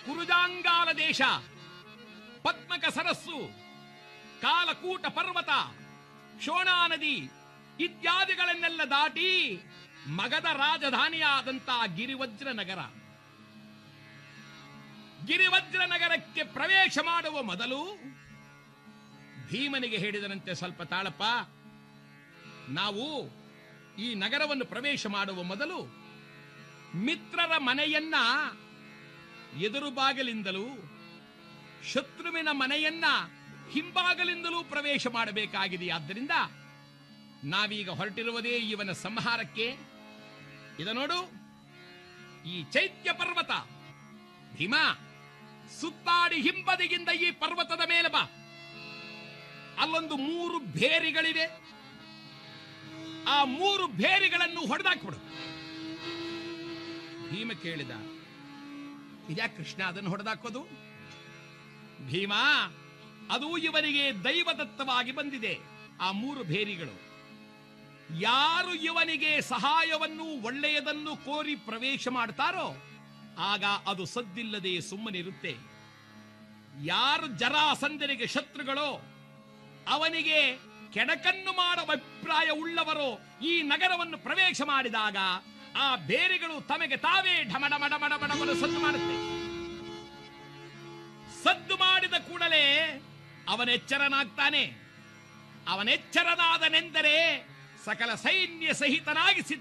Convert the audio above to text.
ಕುರುಜಾಂಗಾಲ ದೇಶ ಪದ್ಮಕ ಸರಸ್ಸು ಕಾಲಕೂಟ ಪರ್ವತ ಶೋಣಾ ನದಿ ಇತ್ಯಾದಿಗಳನ್ನೆಲ್ಲ ದಾಟಿ ಮಗದ ರಾಜಧಾನಿಯಾದಂತ ಗಿರಿವಜ್ರ ನಗರ ಗಿರಿವಜ್ರ ನಗರಕ್ಕೆ ಪ್ರವೇಶ ಮಾಡುವ ಮೊದಲು ಭೀಮನಿಗೆ ಹೇಳಿದರಂತೆ ಸ್ವಲ್ಪ ತಾಳಪ್ಪ ನಾವು ಈ ನಗರವನ್ನು ಪ್ರವೇಶ ಮಾಡುವ ಮೊದಲು ಮಿತ್ರರ ಮನೆಯನ್ನ ಎದುರು ಬಾಗಿಲಿಂದಲೂ ಶತ್ರುವಿನ ಮನೆಯನ್ನ ಹಿಂಬಾಗಲಿಂದಲೂ ಪ್ರವೇಶ ಮಾಡಬೇಕಾಗಿದೆ ಆದ್ದರಿಂದ ನಾವೀಗ ಹೊರಟಿರುವುದೇ ಇವನ ಸಂಹಾರಕ್ಕೆ ಇದ ನೋಡು ಈ ಚೈತ್ಯ ಪರ್ವತ ಭೀಮ ಸುತ್ತಾಡಿ ಹಿಂಬದಿಗಿಂದ ಈ ಪರ್ವತದ ಮೇಲೆ ಬಾ ಅಲ್ಲೊಂದು ಮೂರು ಬೇರಿಗಳಿವೆ ಆ ಮೂರು ಬೇರಿಗಳನ್ನು ಹೊಡೆದಾಕ್ಬಿಡು ಭೀಮ ಕೇಳಿದ ಇದ್ಯಾಕೆ ಕೃಷ್ಣ ಅದನ್ನು ಹೊಡೆದಾಕೋದು ಭೀಮ ಅದು ಇವನಿಗೆ ದೈವದತ್ತವಾಗಿ ಬಂದಿದೆ ಆ ಮೂರು ಬೇರಿಗಳು ಯಾರು ಇವನಿಗೆ ಸಹಾಯವನ್ನು ಒಳ್ಳೆಯದನ್ನು ಕೋರಿ ಪ್ರವೇಶ ಮಾಡ್ತಾರೋ ಆಗ ಅದು ಸದ್ದಿಲ್ಲದೆ ಸುಮ್ಮನಿರುತ್ತೆ ಯಾರು ಜರಾಸಂಧನಿಗೆ ಶತ್ರುಗಳೋ ಅವನಿಗೆ ಕೆಡಕನ್ನು ಮಾಡುವ ಅಭಿಪ್ರಾಯ ಉಳ್ಳವರು ಈ ನಗರವನ್ನು ಪ್ರವೇಶ ಮಾಡಿದಾಗ ಆ ಬೇರೆಗಳು ತಮಗೆ ತಾವೇ ಢಮಡಮಡಮಡಮಡಮಡ ಸದ್ದು ಮಾಡುತ್ತೆ ಸದ್ದು ಮಾಡಿದ ಕೂಡಲೇ ಅವನೆಚ್ಚರನಾಗ್ತಾನೆ ಅವನೆಚ್ಚರನಾದನೆಂದರೆ ಸಕಲ ಸೈನ್ಯ ಸಹಿತನಾಗಿ ಸಿದ್ಧ